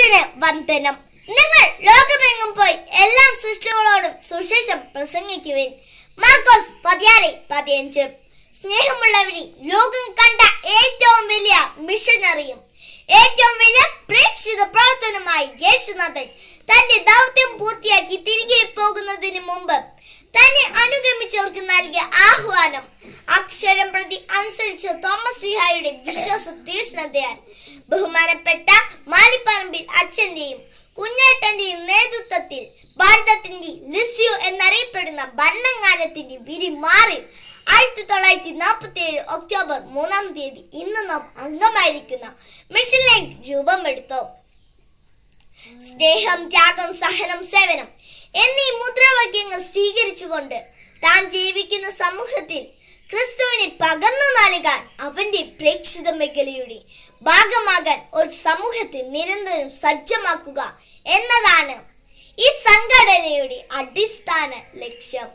ക്രിസ്തുവിന് വന്ദനം നിങ്ങൾ ലോകമെങ്ങും പോയി എല്ലാ സൃഷ്ടികളോടും സുശേഷം പ്രസംഗിക്കുവിൻ മാർക്കോസ് പതിയാറ് പതിയഞ്ച് സ്നേഹമുള്ളവരി ലോകം കണ്ട ഏറ്റവും വലിയ മിഷനറിയും ഏറ്റവും വലിയ പ്രേക്ഷിത പ്രവർത്തനമായി യേശുനാഥൻ തന്റെ ദൗത്യം പൂർത്തിയാക്കി തിരികെ പോകുന്നതിന് മുമ്പ് തന്നെ അനുഗമിച്ചവർക്ക് നൽകിയ ആഹ്വാനം അക്ഷരം പ്രതി അനുസരിച്ച തോമസ് സിഹായുടെ വിശ്വാസ തീക്ഷ്ണതയാൽ ബഹുമാനപ്പെട്ട മാലിപ്പറമ്പിൽ അച്ഛന്റെയും കുഞ്ഞേട്ടന്റെയും നേതൃത്വത്തിൽ ഭാരതത്തിന്റെ ലിസ്യു എന്നറിയപ്പെടുന്ന ഭരണങ്ങാനത്തിന്റെ വിരി മാറി ആയിരത്തി തൊള്ളായിരത്തി നാൽപ്പത്തി ഏഴ് ഒക്ടോബർ മൂന്നാം തീയതി ഇന്ന് നാം അംഗമായിരിക്കുന്ന മിഷൻ ലൈൻ രൂപമെടുത്തു സ്നേഹം ത്യാഗം സഹനം സേവനം എന്നീ മുദ്രാവാക്യങ്ങൾ സ്വീകരിച്ചുകൊണ്ട് താൻ ജീവിക്കുന്ന സമൂഹത്തിൽ ക്രിസ്തുവിനെ പകർന്നു നൽകാൻ അവന്റെ പ്രേക്ഷിത മേഖലയുടെ ഭാഗമാകാൻ ഒരു സമൂഹത്തെ നിരന്തരം സജ്ജമാക്കുക എന്നതാണ് ഈ സംഘടനയുടെ അടിസ്ഥാന ലക്ഷ്യം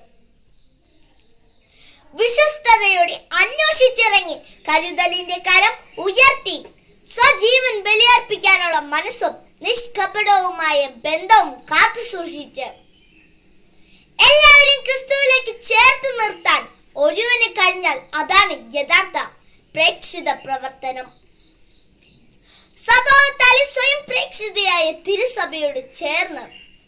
വിശ്വസ്തയോടെ അന്വേഷിച്ചിറങ്ങി കരുതലിന്റെ കരം ഉയർത്തി സ്വജീവൻ ബലിയർപ്പിക്കാനുള്ള മനസ്സും നിഷ്കപടവുമായ ബന്ധവും കാത്തു സൂക്ഷിച്ച് എല്ലാവരും ക്രിസ്തുവിലേക്ക് ചേർത്ത് നിർത്താൻ ഒരുവന് കഴിഞ്ഞാൽ അതാണ് യഥാർത്ഥ പ്രേക്ഷിത പ്രവർത്തനം സ്വഭാവത്താലെ സ്വയം പ്രേക്ഷിതയായ തിരുസഭയോട് ചേർന്ന്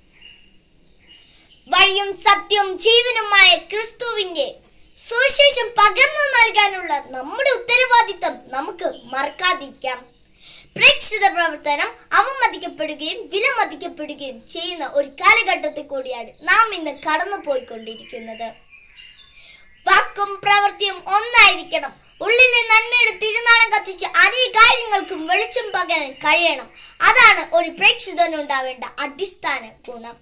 വഴിയും സത്യവും ജീവനുമായ ക്രിസ്തുവിന്റെ സുവിശേഷം പകർന്നു നൽകാനുള്ള നമ്മുടെ ഉത്തരവാദിത്തം നമുക്ക് മറക്കാതിരിക്കാം പ്രേക്ഷിത പ്രവർത്തനം അവമതിക്കപ്പെടുകയും വിലമതിക്കപ്പെടുകയും ചെയ്യുന്ന ഒരു കാലഘട്ടത്തിൽ കൂടിയാണ് നാം ഇന്ന് കടന്നു പോയിക്കൊണ്ടിരിക്കുന്നത് വാക്കും പ്രവൃത്തിയും ഒന്നായിരിക്കണം ഉള്ളിലെ നന്മയുടെ തിരുനാളം കത്തിച്ച് അനേക കാര്യങ്ങൾക്കും വെളിച്ചം പകരാൻ കഴിയണം അതാണ് ഒരു പ്രേക്ഷിതനുണ്ടാവേണ്ട അടിസ്ഥാന ഗുണം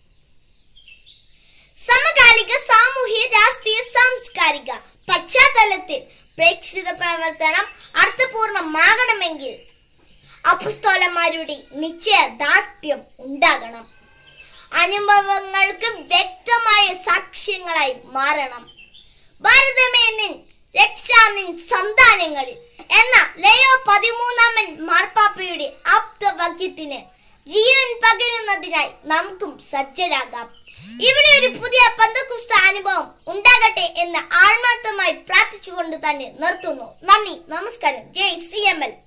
സമകാലിക സാമൂഹ്യ രാഷ്ട്രീയ സാംസ്കാരിക പശ്ചാത്തലത്തിൽ പ്രേക്ഷിത പ്രവർത്തനം അർത്ഥപൂർണമാകണമെങ്കിൽ അപസ്തോലന്മാരുടെ നിശ്ചയദാർഢ്യം ഉണ്ടാകണം അനുഭവങ്ങൾക്ക് വ്യക്തമായ സാക്ഷ്യങ്ങളായി മാറണം ഭാരതമേ നിൻ രക്ഷാ നിൻ സന്താനങ്ങളിൽ എന്ന ലയോ പതിമൂന്നാമൻ മാർപ്പാപ്പയുടെ ആപ്തവാക്യത്തിന് ജീവൻ പകരുന്നതിനായി നമുക്കും സജ്ജരാകാം ഇവിടെ ഒരു പുതിയ പന്തക്കുസ്ത അനുഭവം ഉണ്ടാകട്ടെ എന്ന് ആത്മാർത്ഥമായി പ്രാർത്ഥിച്ചുകൊണ്ട് തന്നെ നിർത്തുന്നു നന്ദി നമസ്കാരം ജയ് സി എം എൽ